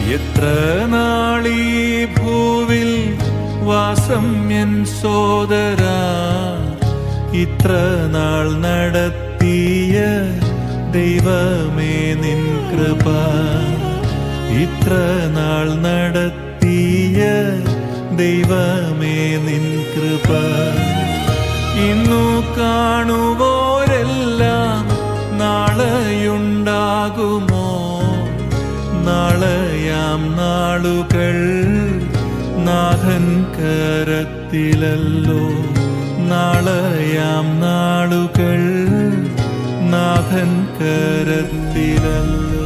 എത്ര നാളീ ഭൂവിൽ വാസം എൻ സോദരാ ഇത്ര നാൾ നടത്തിയ ദൈവമേ നിൻ കൃപ ഇത്ര നാൾ നടത്തിയ ദൈവമേ നിൻ കൃപ ഇന്നു കാണുവോരെല്ലാം നാളെയുണ്ടാകുമോ നാളെയാം നാളുകൾ നാഥൻ കരത്തിലല്ലോ നാളെയാം നാളുകൾ നാഥൻ കരത്തിലല്ലോ